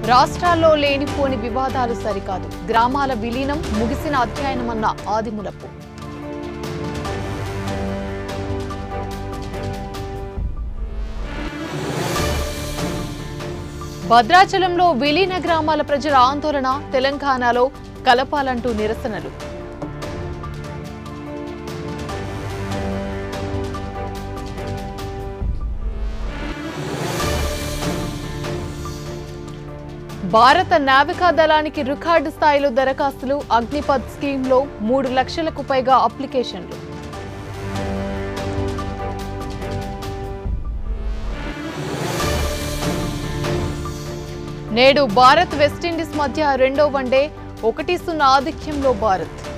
రాష్ట్రాల్లో లేనిపోని వివాదాలు సరికాదు గ్రామాల విలీనం ముగిసిన అధ్యయనమన్న ఆదిములపు భద్రాచలంలో విలీన గ్రామాల ప్రజల ఆందోళన తెలంగాణలో కలపాలంటూ నిరసనలు భారత నావికా దళానికి రికార్డు స్థాయిలో దరఖాస్తులు అగ్నిపథ్ స్కీమ్లో మూడు లక్షలకు పైగా అప్లికేషన్లు నేడు భారత్ వెస్టిండీస్ మధ్య రెండో వన్డే ఒకటి సున్నా ఆధిక్యంలో భారత్